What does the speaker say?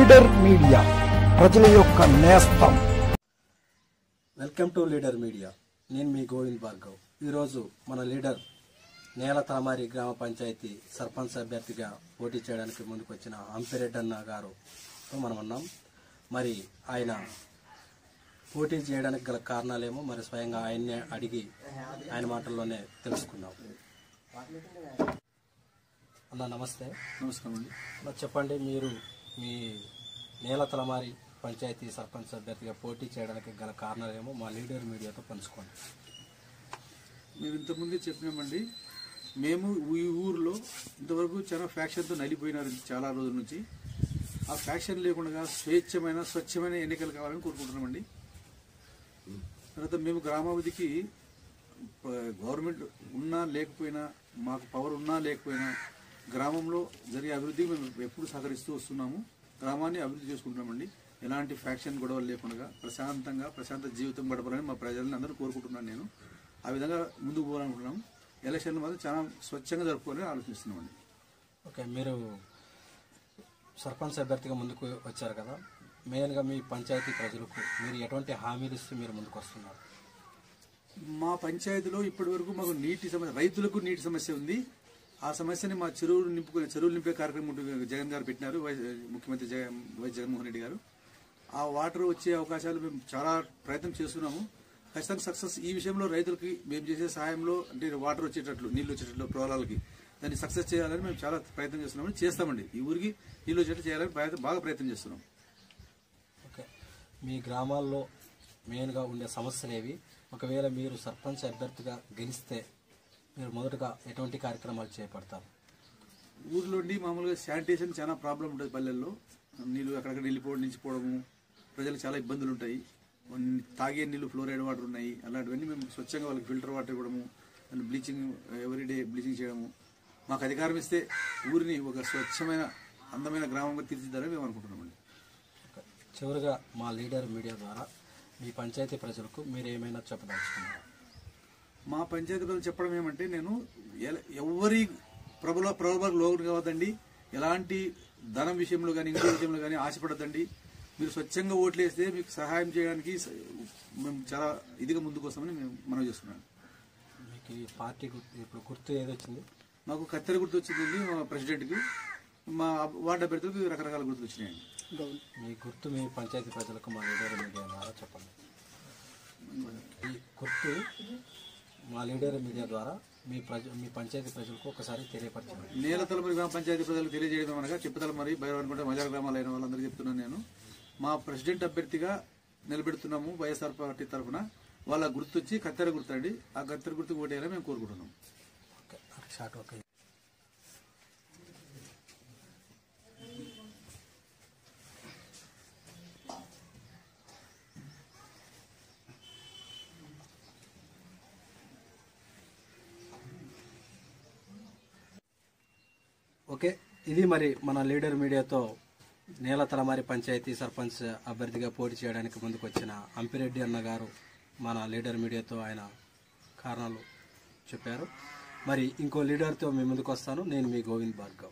Leader media ప్రజల యొక్క నేస్తం వెల్కమ్ టు లీడర్ మీడియా నేను మీ గోవింద్ భార్గవ్ ఈరోజు మన లీడర్ నేల తామారి గ్రామ పంచాయతీ సర్పంచ్ అభ్యర్థిగా పోటీ చేయడానికి ముందుకు వచ్చిన అంపిరెడ్డన్న గారుతో మనం ఉన్నాం మరి ఆయన పోటీ చేయడానికి గల కారణాలేమో మరి స్వయంగా ఆయన్నే అడిగి ఆయన మాటల్లోనే తెలుసుకుందాం అన్న నమస్తే నమస్కారం అండి అన్న చెప్పండి మీరు మీ నేల తలమారి పంచాయతీ సర్పంచ్ అభ్యర్థిగా పోటీ చేయడానికి గల కారణాలేమో మా లీడర్ మీడియాతో పంచుకోండి మేము ఇంతకుముందే చెప్పినామండి మేము ఈ ఊరిలో ఇంతవరకు చాలా ఫ్యాక్షన్తో నలిపోయినారు చాలా రోజుల నుంచి ఆ ఫ్యాక్షన్ లేకుండా స్వేచ్ఛమైన స్వచ్ఛమైన ఎన్నికలు కావాలని కోరుకుంటున్నామండి తర్వాత మేము గ్రామాభివృద్ధికి ప- గవర్నమెంట్ ఉన్నా లేకపోయినా మాకు పవర్ ఉన్నా లేకపోయినా గ్రామంలో జరిగే అభివృద్ధికి మేము ఎప్పుడు సహకరిస్తూ వస్తున్నాము గ్రామాన్ని అభివృద్ధి చేసుకుంటున్నామండి ఎలాంటి ఫ్యాక్షన్ గొడవలు లేకుండా ప్రశాంతంగా ప్రశాంత జీవితం గడపాలని మా ప్రజలను అందరూ కోరుకుంటున్నాను నేను ఆ విధంగా ముందుకు పోవాలనుకుంటున్నాం ఎలక్షన్లు మాత్రం చాలా స్వచ్ఛంగా జరుపుకోవాలని ఆలోచిస్తున్నామండి ఓకే మీరు సర్పంచ్ అభ్యర్థిగా ముందుకు వచ్చారు కదా మెయిన్గా మీ పంచాయతీ ప్రజలకు మీరు ఎటువంటి హామీలు ఇస్తూ మీరు ముందుకు వస్తున్నారు మా పంచాయతీలో ఇప్పటి వరకు మాకు నీటి సమస్య రైతులకు నీటి సమస్య ఉంది ఆ సమస్యని మా చెరువులు నింపుకునే చెరువులు నింపే కార్యక్రమం ఉంటుంది. జగన్ గారు పెట్టినారు వై- ముఖ్యమంత్రి జగన్ వైఎస్ జగన్మోహన్ రెడ్డి గారు ఆ వాటర్ వచ్చే అవకాశాలు మేము చాలా ప్రయత్నం చేస్తున్నాము ఖచ్చితంగా సక్సెస్ ఈ విషయంలో రైతులకి మేము చేసే సహాయంలో అంటే వాటర్ వచ్చేటట్లు నీళ్లు వచ్చేటట్లు పొలాలకి దాన్ని సక్సెస్ చేయాలని మేము చాలా ప్రయత్నం చేస్తున్నాము చేస్తామండి ఈ ఊరికి నీళ్లు వచ్చేటట్లు చేయాలని ప్రయత్నం- బాగా ప్రయత్నం చేస్తున్నాం ఓకే మీ గ్రామాల్లో మెయిన్గా ఉండే సమస్యలు ఏవి ఒకవేళ మీరు సర్పంచ్ అభ్యర్థిగా గెలిస్తే మీరు మొదటగా ఎటువంటి కార్యక్రమాలు చేపడతారు ఊర్లోండి మామూలుగా శానిటేషన్ చాలా ప్రాబ్లం ఉంటుంది పల్లెల్లో నీళ్ళు అక్కడక్కడ వెళ్ళిపోవడం నిలిచిపోవడము ప్రజలకు చాలా ఇబ్బందులు ఉంటాయి కొన్ని తాగే నీళ్ళు ఫ్లోరైడ్ వాటర్ ఉన్నాయి అలాంటివన్నీ మేము స్వచ్ఛంగా వాళ్ళకి ఫిల్టర్ వాటర్ ఇవ్వడము అండ్ బ్లీచింగ్ ఎవ్రీడే బ్లీచింగ్ చేయడము మాకు అధికారం ఇస్తే ఊరిని ఒక స్వచ్ఛమైన అందమైన గ్రామంగా తీర్చిద్దారని మేము అనుకుంటున్నామండి ఓకే. చివరిగా మా లీడర్ మీడియా ద్వారా మీ పంచాయతీ ప్రజలకు మీరు ఏమైనా చెప్పదలుచుకున్నారు మా పంచాయతీ ప్రజలు చెప్పడం ఏమంటే నేను ఎల- ఎవరి ప్రభుల ప్రభులకు లోటు కావద్దండి ఎలాంటి ధనం విషయంలో కానీ ఇంకో విషయంలో కానీ ఆశపడద్దండి మీరు స్వచ్ఛంగా ఓట్లేస్తే మీకు సహాయం చేయడానికి స- మేము చాలా ఇదిగా ముందుకు వస్తామని మేము మనం చేస్తున్నాం మీకు ఈ పార్టీ గుర్తు ఇప్పుడు గుర్తు ఏది వచ్చింది మాకు కత్తెర గుర్తు వచ్చిందండి మా ప్రెసిడెంట్కి మా వార్డు అభ్యర్థులకు రకరకాల గుర్తులు వచ్చినాయండి మీ గుర్తు మీ పంచాయతీ ప్రజలకు మా లీడర్ మీడియా ద్వారా చెప్పండి ఈ గుర్తు మా లీడర్ మీడియా ద్వారా మీ ప్రజ మీ పంచాయతీ ప్రజలకు ఒకసారి తెలియపరచండి నేల తలమరి గ్రామ పంచాయతీ ప్రజలకు తెలియజేయడం అనగా చెప్పతల మరి బైరవనుకుంటే మజార్ గ్రామాలు అయిన వాళ్ళందరికీ చెప్తున్నాను నేను మా ప్రెసిడెంట్ అభ్యర్థిగా నిలబెడుతున్నాము వైఎస్ఆర్ పార్టీ తరఫున వాళ్ళ గుర్తొచ్చి కత్తెర గుర్తండి ఆ కత్తెర గుర్తుకు ఓటేయాలని మేము కోరుకుంటున్నాం ఓకే షార్ట్ ఓకే ఓకే ఇది మరి మన లీడర్ మీడియాతో నేల తలమారి పంచాయతీ సర్పంచ్ అభ్యర్థిగా పోటీ చేయడానికి ముందుకు వచ్చిన అంపిరెడ్డి అన్న గారు మన లీడర్ మీడియాతో ఆయన కారణాలు చెప్పారు మరి ఇంకో లీడర్తో మీ ముందుకు వస్తాను నేను మీ గోవింద్ భార్గవ్